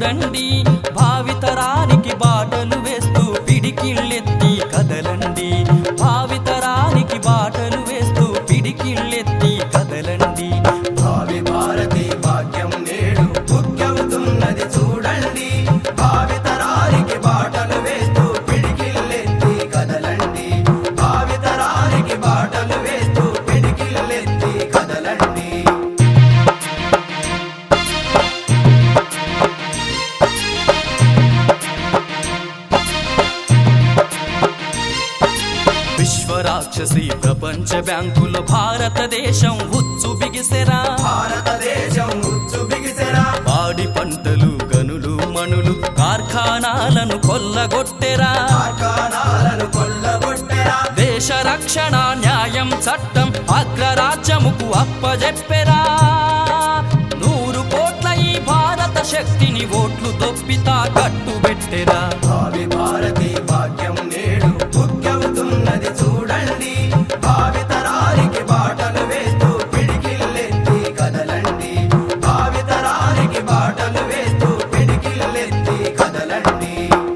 కదలండి భావితరానికి బాటలు వేస్తూ పిడికిళ్ళెత్తి కదలండి భావితరానికి బాటలు వేస్తూ పిడికిళ్ళెత్తి కదలండి భావి భారతి భాగ్యం నేడు ముఖ్యవుతున్నది చూడండి భావి తరానికి బాటలు వేస్తూ పిడికిల్లెత్తి కదలండి భావి తరానికి బాటలు వేస్తూ పిడికిల్లెత్తి కదలండి విశ్వరాక్షసి ప్రపంచ బ్యాంకులో భారతదేశం ఉచ్చు బిగిసెరా భారతదేశం ఉచ్చు బిగిసెరా పాడి పంటలు గనులు మణులు కార్ఖానాలను కొల్లగొట్టెరా కార్ఖానాలను కొల్లగొట్టెరా దేశ రక్షణ న్యాయం చట్టం అగ్రరాజ్యముకు అప్పజెప్పెరా నూరు కోట్ల ఈ భారత శక్తిని ఓట్లు దొప్పితా కట్టుబెట్టెరా భావి భారతి భాగ్యం నేడు ముఖ్యవుతున్నది చూడండి భావి తరానికి బాటలు వేస్తూ పిడికిల్లెత్తి కదలండి భావి తరానికి బాటలు వేస్తూ పిడికిల్లెత్తి కదలండి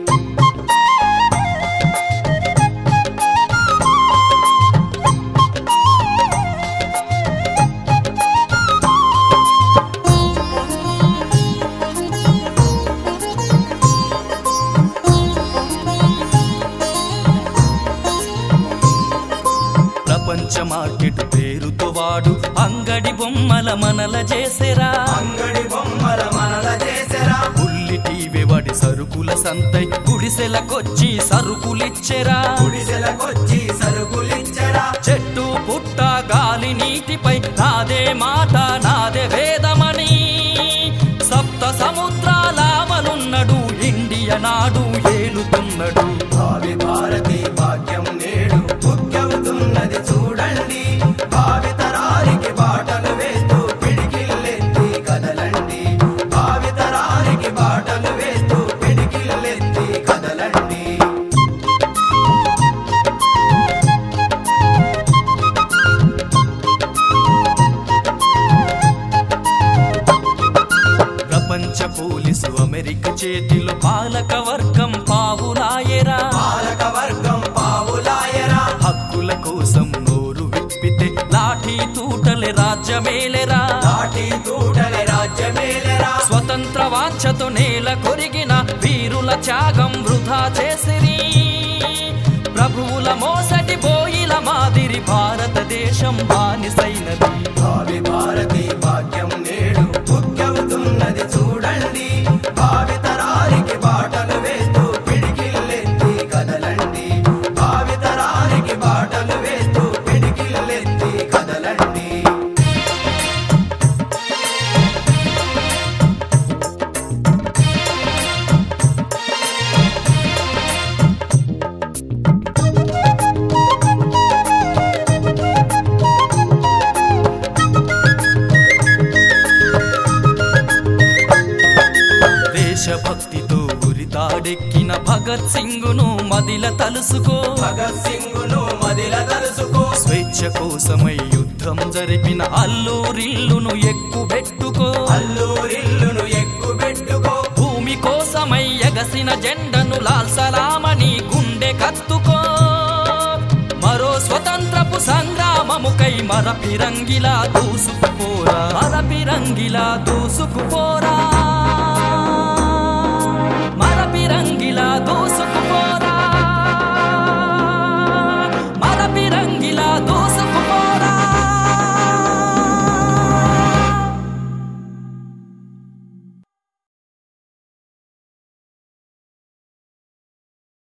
ప్రపంచ మార్కెట్ పేరుతో వాడు అంగడి బొమ్మల మనల చేసెరా అంగడి బొమ్మల మనల చేసెరా ఉల్లి టీవీ వాడి సరుకుల సంతై గుడిసెలకొచ్చి సరుకులిచ్చెరా గుడిసెలకొచ్చి సరుకులిచ్చరా చెట్టు పుట్ట గాలి నీటిపై నాదే మాట నాదే వేదమని సప్త సముద్రాల మనున్నడు ఇండియ నాడు ఏలుతున్నడు భావి భారతి భాగ్యం నేడు ముఖ్యవుతున్నది చూడండి భావి తరానికి బాటలు వేస్తూ పిడికిల్లెత్తి కదలండి భావి తరానికి బాటలు వేస్తూ పిడికిల్లెత్తి కదలండి ప్రపంచ పోలీసు అమెరికా చేతిలో పాలక వర్గం పావులాయరా పాలక వర్గం పావులాయరా హక్కుల కోసం నోరు విప్పితే లాఠీ తూటలే రాజ్యమేలెరా నాటి తూటలి రాజ్యమేలరా స్వతంత్ర వాంఛతో నేల కొరిగిన వీరుల త్యాగం వృధా చేసిరి ప్రభువుల మోసటి బోయిల మాదిరి భారతదేశం బానిసైనది భావి భారతి భాగ్యం నేడు ముఖ్యవుతున్నది చూడండి భావి తరానికి బాటలు వేస్తూ పిడికిల్లెత్తి కదలండి భావి తరానికి బాటలు వేస్తూ పిడికిల్లెత్తి కదలండి దేశభక్తితో ఉరితాడెక్కిన భగత్ సింగును మదిల తలుసుకో భగత్ సింగును మదిల తలుసుకో స్వేచ్ఛ కోసమై యుద్ధం జరిపిన అల్లూరిల్లును ఎక్కుబెట్టుకో అల్లూరిల్లును ఎక్కుబెట్టుకో భూమి కోసమై ఎగసిన జెండను లాల్ సలామని గుండె కత్తుకో మరో స్వతంత్రపు సంగ్రామముకై మరపిరంగిలా దూసుకుపోరా మరపిరంగిలా దూసుకుపోరా